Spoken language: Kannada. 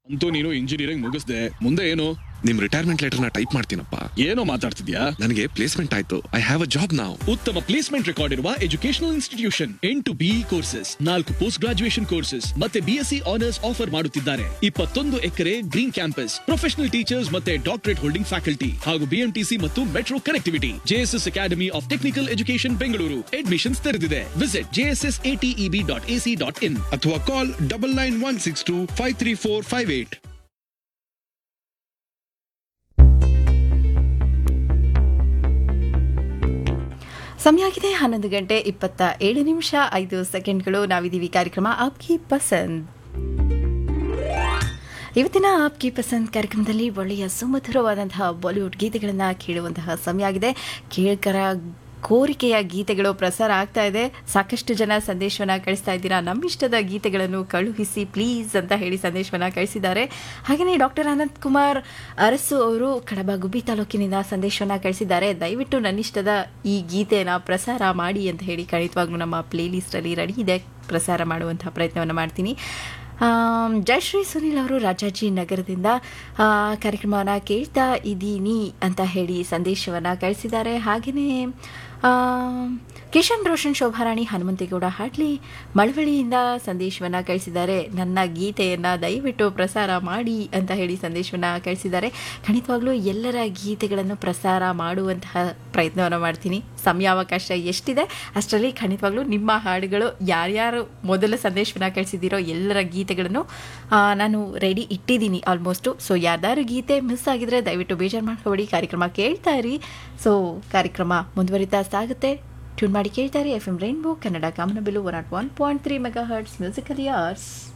ಅಂತೂ ನೀನು ಇಂಜಿನಿಯರಿಂಗ್ ಮುಗಿಸ್ದೆ ಮುಂದೆ ಏನು ನಿಮ್ ರಿಟೈರ್ಮೆಂಟ್ ಲೆಟರ್ ನ ಟೈಪ್ ಮಾಡ್ತೀನಪ್ಪ ಏನೋ ಮಾತಾಡ್ತಿದ್ಯಾ ನನಗೆ ಪ್ಲೇಸ್ಮೆಂಟ್ ಆಯ್ತು ಐ ಹ್ಯಾವ್ ಅ ಜಾಬ್ ನಾವು ಉತ್ತಮ ಪ್ಲೇಸ್ಮೆಂಟ್ ರೆಕಾರ್ಡ್ ಇರುವ ಎಜುಕೇಶನಲ್ ಇನ್ಸ್ಟಿಟ್ಯೂಷನ್ ಎಂಟು ಬಿಇ ಕೋರ್ಸಸ್ ನಾಲ್ಕು ಪೋಸ್ಟ್ ಗ್ರಾಜುಯೇಷನ್ ಕೋರ್ಸಸ್ ಮತ್ತೆ ಬಿಎಸ್ಸಿ ಆನರ್ಸ್ ಆಫರ್ ಮಾಡುತ್ತಿದ್ದಾರೆ ಇಪ್ಪತ್ತೊಂದು ಎಕರೆ ಗ್ರೀನ್ ಕ್ಯಾಂಪಸ್ ಪ್ರೊಫೆಷನಲ್ ಟೀಚರ್ಸ್ ಮತ್ತೆ ಡಾಕ್ಟರೇಟ್ ಹೋಲ್ಡಿಂಗ್ ಫ್ಯಾಕಲ್ಟಿ ಹಾಗೂ ಬಿಎಂಟಿಸಿ ಮತ್ತು metro connectivity JSS academy of technical education Bengaluru admissions ತೆರೆದಿದೆ visit JSS ATEB dot AC dot in ಅಥವಾ call double nine one six two five three four five eight ಸಮಯ ಆಗಿದೆ ಹನ್ನೊಂದು ಗಂಟೆ ಇಪ್ಪತ್ತ ಏಳು ನಿಮಿಷ ಐದು ಸೆಕೆಂಡ್ಗಳು ನಾವಿದ್ದೀವಿ ಕಾರ್ಯಕ್ರಮ ಆಪ್ಕಿ ಪಸಂದ್ ಇವತ್ತಿನ ಆಪ್ಕಿ ಪಸಂದ್ ಕಾರ್ಯಕ್ರಮದಲ್ಲಿ ಒಳ್ಳೆಯ ಸುಮಧುರವಾದಂತಹ ಬಾಲಿವುಡ್ ಗೀತೆಗಳನ್ನು ಕೇಳುವಂತಹ ಸಮಯ ಆಗಿದೆ ಕೇಳ್ಕರ ಕೋರಿಕೆಯ ಗೀತೆಗಳು ಪ್ರಸಾರ ಆಗ್ತಾ ಇದೆ ಸಾಕಷ್ಟು ಜನ ಸಂದೇಶವನ್ನು ಕಳಿಸ್ತಾ ಇದ್ದೀರಾ ನಮ್ಮಿಷ್ಟದ ಗೀತೆಗಳನ್ನು ಕಳುಹಿಸಿ ಪ್ಲೀಸ್ ಅಂತ ಹೇಳಿ ಸಂದೇಶವನ್ನು ಕಳಿಸಿದ್ದಾರೆ ಹಾಗೆಯೇ ಡಾಕ್ಟರ್ ಅನಂತ್ ಕುಮಾರ್ ಅರಸು ಅವರು ಕಡಬ ಗುಬ್ಬಿ ತಾಲೂಕಿನಿಂದ ಸಂದೇಶವನ್ನು ಕಳಿಸಿದ್ದಾರೆ ದಯವಿಟ್ಟು ನನ್ನಿಷ್ಟದ ಈ ಗೀತೆಯನ್ನು ಪ್ರಸಾರ ಮಾಡಿ ಅಂತ ಹೇಳಿ ಖಂಡಿತವಾಗ್ಲೂ ನಮ್ಮ ಪ್ಲೇ ಲಿಸ್ಟಲ್ಲಿ ರೆಡಿ ಇದೆ ಪ್ರಸಾರ ಮಾಡುವಂತಹ ಪ್ರಯತ್ನವನ್ನು ಮಾಡ್ತೀನಿ ಆಮ್, ಜಯಶ್ರೀ ಸುನಿಲ್ ಅವರು ರಾಜಾಜಿ ನಗರದಿಂದ ಆ, ಕಾರ್ಯಕ್ರಮವನ್ನು ಕೇಳ್ತಾ ಇದ್ದೀನಿ ಅಂತ ಹೇಳಿ ಸಂದೇಶವನ್ನು ಕಳಿಸಿದ್ದಾರೆ ಹಾಗೆಯೇ ಕಿಶನ್ ರೋಷನ್ ಶೋಭಾರಾಣಿ ಹನುಮಂತೇಗೌಡ ಹಾಡ್ಲಿ ಮಳವಳ್ಳಿಯಿಂದ ಸಂದೇಶವನ್ನು ಕಳಿಸಿದ್ದಾರೆ ನನ್ನ ಗೀತೆಯನ್ನು ದಯವಿಟ್ಟು ಪ್ರಸಾರ ಮಾಡಿ ಅಂತ ಹೇಳಿ ಸಂದೇಶವನ್ನು ಕಳಿಸಿದ್ದಾರೆ ಖಂಡಿತವಾಗ್ಲೂ ಎಲ್ಲರ ಗೀತೆಗಳನ್ನು ಪ್ರಸಾರ ಮಾಡುವಂತಹ ಪ್ರಯತ್ನವನ್ನು ಮಾಡ್ತೀನಿ ಸಮಯಾವಕಾಶ ಎಷ್ಟಿದೆ ಅಷ್ಟರಲ್ಲಿ ಖಂಡಿತವಾಗ್ಲೂ ನಿಮ್ಮ ಹಾಡುಗಳು ಯಾರ್ಯಾರು ಮೊದಲ ಸಂದೇಶವನ್ನು ಕಳಿಸಿದ್ದೀರೋ ಎಲ್ಲರ ಗೀತೆಗಳನ್ನು ಆ, ನಾನು ರೆಡಿ ಇಟ್ಟಿದ್ದೀನಿ ಆಲ್ಮೋಸ್ಟು ಸೊ ಯಾರ್ದಾರು ಗೀತೆ ಮಿಸ್ ಆಗಿದ್ರೆ ದಯವಿಟ್ಟು ಬೇಜಾರು ಮಾಡ್ಕೊಬೇಡಿ ಕಾರ್ಯಕ್ರಮ ಕೇಳ್ತಾ ಇರಿ ಸೊ ಕಾರ್ಯಕ್ರಮ ಮುಂದುವರಿತಾ ಸಾಗುತ್ತೆ ಟ್ಯೂನ್ ಮಾಡಿ ಕೇಳ್ತಾರೆ ಎಫ್ ಎಂ ರೈನ್ಬೋ ಕನ್ನಡ ಕಾಮನಬಿಲ್ಲು one not one point three mega hertz musical ಯಾರ್ಸ್